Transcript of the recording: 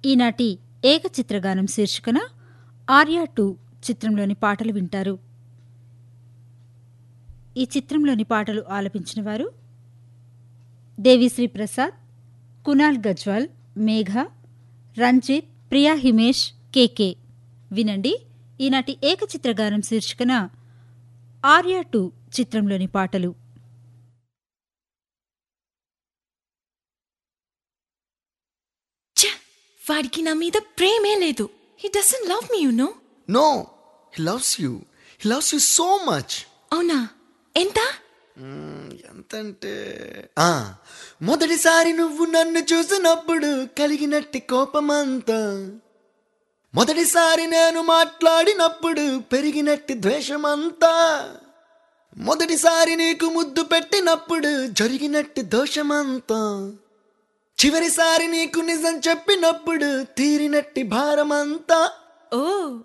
ఈనాటి ఏకచిత్రగానం శీర్షికన ఆర్యా టూ చిత్రంలోని పాటలు వింటారు ఈ చిత్రంలోని పాటలు ఆలపించిన వారు దేవిశ్రీ ప్రసాద్ కునాల్ గజ్వాల్ మేఘ రంజిత్ ప్రియా హిమేష్ కేకే వినండి ఈనాటి ఏకచిత్రగానం శీర్షికన ఆర్యా టూ చిత్రంలోని పాటలు ఛ! వాడికి నా మీద ప్రేమే లేదు he doesn't love me you know no he loves you he loves you so much అవునా ఎంత ఎంతంటే ఆ, మొదటిసారి నువ్వు నన్ను చూసినప్పుడు కలిగినట్టి కోపమంతా మొదటిసారి నేను మాట్లాడినప్పుడు పెరిగినట్టి ద్వేషమంతా మొదటిసారి నీకు ముద్దు పెట్టినప్పుడు జరిగినట్టి దోషమంతా చివరిసారి నీకు నిజం చెప్పినప్పుడు తీరినట్టి భారమంతా ఓ